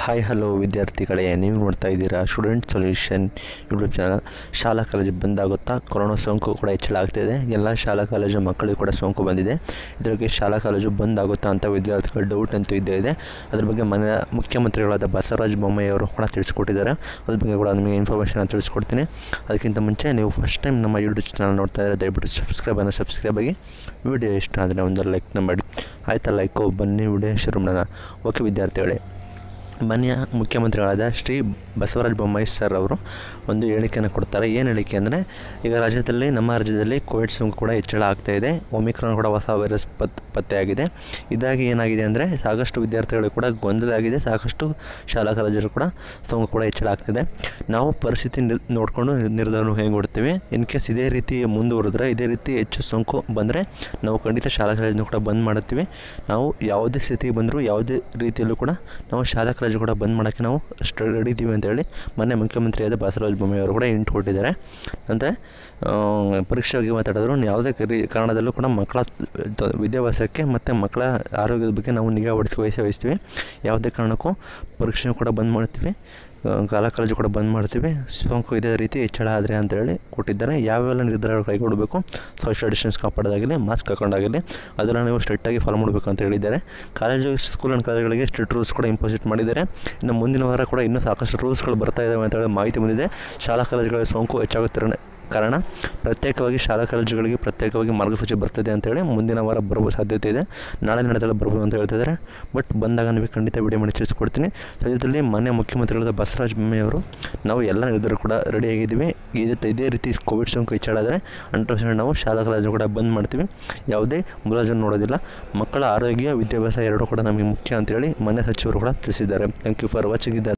hi hello ವಿದ್ಯಾರ್ಥಿಗಳೇ ನೀವು ನೋಡ್ತಾ ಇದ್ದೀರಾ ಸ್ಟೂಡೆಂಟ್ ಸೊಲ್ಯೂಷನ್ ಯೂಟ್ಯೂಬ್ ಚಾನಲ್ ಶಾಲಾ ಕಾಲೇಜು ಬಂದಾಗುತ್ತಾ ಕೊರೋನಾ ಸೋಂಕು ಕೂಡ ಹೆಚ್ಚಳ ಆಗ್ತಿದೆ ಎಲ್ಲ ಶಾಲಾ ಕಾಲೇಜು ಮಕ್ಕಳಿಗೆ ಕೂಡ ಸೋಂಕು ಬಂದಿದೆ ಇದ್ರ ಬಗ್ಗೆ ಶಾಲಾ ಕಾಲೇಜು ಬಂದಾಗುತ್ತಾ ಅಂತ ವಿದ್ಯಾರ್ಥಿಗಳ ಡೌಟ್ ಅಂತೂ ಇದ್ದೇ ಇದೆ ಅದ್ರ ಬಗ್ಗೆ ಮನೆ ಮುಖ್ಯಮಂತ್ರಿಗಳಾದ ಬಸವರಾಜ ಬೊಮ್ಮಾಯಿ ಅವರು ಕೂಡ ತಿಳಿಸ್ಕೊಟ್ಟಿದ್ದಾರೆ ಅದ್ರ ಬಗ್ಗೆ ಕೂಡ ನಿಮಗೆ ಇನ್ಫಾರ್ಮೇಷನ್ ತಿಳಿಸ್ಕೊಡ್ತೀನಿ ಅದಕ್ಕಿಂತ ಮುಂಚೆ ನೀವು ಫಸ್ಟ್ ಟೈಮ್ ನಮ್ಮ ಯೂಟ್ಯೂಬ್ ಚಾನಲ್ ನೋಡ್ತಾ ಇದ್ದರೆ ದಯವಿಟ್ಟು ಸಬ್ಸ್ಕ್ರೈಬ್ ಅನ್ನೋ ಸಬ್ಸ್ಕ್ರೈಬ್ ಆಗಿ ವಿಡಿಯೋ ಇಷ್ಟ ಆದರೆ ಒಂದು ಲೈಕ್ನ ಮಾಡಿ ಆಯ್ತಾ ಲೈಕು ಬನ್ನಿ ವಿಡಿಯೋ ಶುರು ಮಾಡೋಣ ಓಕೆ ವಿದ್ಯಾರ್ಥಿಗಳೇ ಮಾನ್ಯ ಮುಖ್ಯಮಂತ್ರಿಗಳಾದ ಶ್ರೀ ಬಸವರಾಜ ಬೊಮ್ಮಾಯಿ ಸರ್ ಅವರು ಒಂದು ಹೇಳಿಕೆಯನ್ನು ಕೊಡ್ತಾರೆ ಏನು ಹೇಳಿಕೆ ಅಂದರೆ ಈಗ ರಾಜ್ಯದಲ್ಲಿ ನಮ್ಮ ರಾಜ್ಯದಲ್ಲಿ ಕೋವಿಡ್ ಸೋಂಕು ಕೂಡ ಹೆಚ್ಚಳ ಆಗ್ತಾ ಇದೆ ಒಮಿಕ್ರಾನ್ ಕೂಡ ಹೊಸ ವೈರಸ್ ಪತ್ ಪತ್ತೆಯಾಗಿದೆ ಇದಾಗಿ ಏನಾಗಿದೆ ಅಂದರೆ ಸಾಕಷ್ಟು ವಿದ್ಯಾರ್ಥಿಗಳಿಗೆ ಕೂಡ ಗೊಂದಲ ಆಗಿದೆ ಸಾಕಷ್ಟು ಶಾಲಾ ಕಾಲೇಜರು ಕೂಡ ಸೋಂಕು ಕೂಡ ಹೆಚ್ಚಳ ಆಗ್ತಿದೆ ನಾವು ಪರಿಸ್ಥಿತಿ ನಿರ್ ನೋಡಿಕೊಂಡು ನಿರ್ಧಾರ ಕೈಗೊಳ್ತೀವಿ ಇನ್ ಕೇಸ್ ಇದೇ ರೀತಿ ಮುಂದುವರೆದ್ರೆ ಇದೇ ರೀತಿ ಹೆಚ್ಚು ಸೋಂಕು ಬಂದರೆ ನಾವು ಖಂಡಿತ ಶಾಲಾ ಕಾಲೇಜನ್ನು ಕೂಡ ಬಂದ್ ಮಾಡುತ್ತೀವಿ ನಾವು ಯಾವುದೇ ಸ್ಥಿತಿಗೆ ಬಂದರೂ ಯಾವುದೇ ರೀತಿಯಲ್ಲೂ ಕೂಡ ನಾವು ಶಾಲಾ ಕಾಲೇಜು ಕೂಡ ಬಂದ್ ಮಾಡೋಕ್ಕೆ ನಾವು ಸ್ಟ ರೆಡಿ ಇದ್ದೀವಿ ಅಂತೇಳಿ ಮೊನ್ನೆ ಮುಖ್ಯಮಂತ್ರಿಯಾದ ಬಸವರಾಜ ಬೊಮ್ಮಾಯಿ ಅವರು ಕೂಡ ಇಂಟು ಕೊಟ್ಟಿದ್ದಾರೆ ಅಂದರೆ ಪರೀಕ್ಷೆ ಬಗ್ಗೆ ಮಾತಾಡಿದ್ರು ಯಾವುದೇ ಕರಿ ಕಾರಣದಲ್ಲೂ ಕೂಡ ಮಕ್ಕಳ ತ- ವಿದ್ಯಾಭ್ಯಾಸಕ್ಕೆ ಮತ್ತು ಮಕ್ಕಳ ಆರೋಗ್ಯದ ಬಗ್ಗೆ ನಾವು ನಿಗಾ ವಹಿಸಿ ವಹಿಸಿ ವಹಿಸ್ತೀವಿ ಯಾವುದೇ ಕಾರಣಕ್ಕೂ ಪರೀಕ್ಷೆ ಕೂಡ ಬಂದ್ ಮಾಡ್ತೀವಿ ಆ, ಶಾಲಾ ಕಾಲೇಜು ಕೂಡ ಬಂದ್ ಮಾಡ್ತೀವಿ ಸೋಂಕು ಇದೇ ರೀತಿ ಹೆಚ್ಚಳ ಆದರೆ ಅಂತೇಳಿ ಕೊಟ್ಟಿದ್ದಾರೆ ಯಾವೆಲ್ಲ ನಿರ್ಧಾರಗಳು ಕೈಗೊಳ್ಳಬೇಕು ಸೋಷಿಯಲ್ ಡಿಸ್ಟೆನ್ಸ್ ಕಾಪಾಡೋದಾಗಲಿ ಮಾಸ್ಕ್ ಹಾಕೊಂಡಾಗಲಿ ಅದನ್ನು ನೀವು ಸ್ಟ್ರಿಕ್ಟಾಗಿ ಫಾಲೋ ಮಾಡಬೇಕು ಅಂತ ಹೇಳಿದ್ದಾರೆ ಕಾಲೇಜು ಸ್ಕೂಲ್ ಆ್ಯಂಡ್ ಕಾಲೇಜುಗಳಿಗೆ ಸ್ಟ್ರಿಕ್ಟ್ ರೂಲ್ಸ್ ಕೂಡ ಇಂಪೋಸಿಟ್ ಮಾಡಿದ್ದಾರೆ ಇನ್ನು ಮುಂದಿನ ವಾರ ಕೂಡ ಇನ್ನೂ ಸಾಕಷ್ಟು ರೂಲ್ಸ್ಗಳು ಬರ್ತಾ ಇದ್ದಾವೆ ಅಂತ ಹೇಳಿ ಮಾಹಿತಿ ಬಂದಿದೆ ಶಾಲಾ ಕಾಲೇಜುಗಳ ಸೋಂಕು ಹೆಚ್ಚಾಗುತ್ತಿರೋ ಕಾರಣ ಪ್ರತ್ಯೇಕವಾಗಿ ಶಾಲಾ ಕಾಲೇಜುಗಳಿಗೆ ಪ್ರತ್ಯೇಕವಾಗಿ ಮಾರ್ಗಸೂಚಿ ಬರ್ತದೆ ಅಂತೇಳಿ ಮುಂದಿನ ವಾರ ಬರುವ ಸಾಧ್ಯತೆ ಇದೆ ನಾಳೆ ನಡೆದಲ್ಲ ಬರ್ಬೋದು ಅಂತ ಹೇಳ್ತಿದ್ದಾರೆ ಬಟ್ ಬಂದಾಗ ನಿಮಗೆ ಖಂಡಿತ ವಿಡಿಯೋ ಮಾಡಿ ತಿಳಿಸ್ಕೊಡ್ತೀನಿ ಸದ್ಯದಲ್ಲಿ ಮಾನ್ಯ ಮುಖ್ಯಮಂತ್ರಿಗಳಾದ ಬಸವರಾಜ ಬೊಮ್ಮಾಯಿ ಅವರು ನಾವು ಎಲ್ಲ ನಿರ್ಧಾರ ಕೂಡ ರೆಡಿಯಾಗಿದ್ದೀವಿ ಇದೇ ಇದೇ ರೀತಿ ಕೋವಿಡ್ ಸೋಂಕು ಹೆಚ್ಚಾಡಿದ್ರೆ ಹಂಡ್ರೆಡ್ ಪರ್ಸೆಂಟ್ ನಾವು ಶಾಲಾ ಕಾಲೇಜು ಕೂಡ ಬಂದ್ ಮಾಡ್ತೀವಿ ಯಾವುದೇ ಮುಲಾಜನ್ನು ನೋಡೋದಿಲ್ಲ ಮಕ್ಕಳ ಆರೋಗ್ಯ ವಿದ್ಯಾಭ್ಯಾಸ ಎರಡೂ ಕೂಡ ನಮಗೆ ಮುಖ್ಯ ಅಂತೇಳಿ ಮಾನ್ಯ ಸಚಿವರು ಕೂಡ ತಿಳಿಸಿದ್ದಾರೆ ಥ್ಯಾಂಕ್ ಯು ಫಾರ್ ವಾಚಿಂಗ್ ಇದ್ದಾರೆ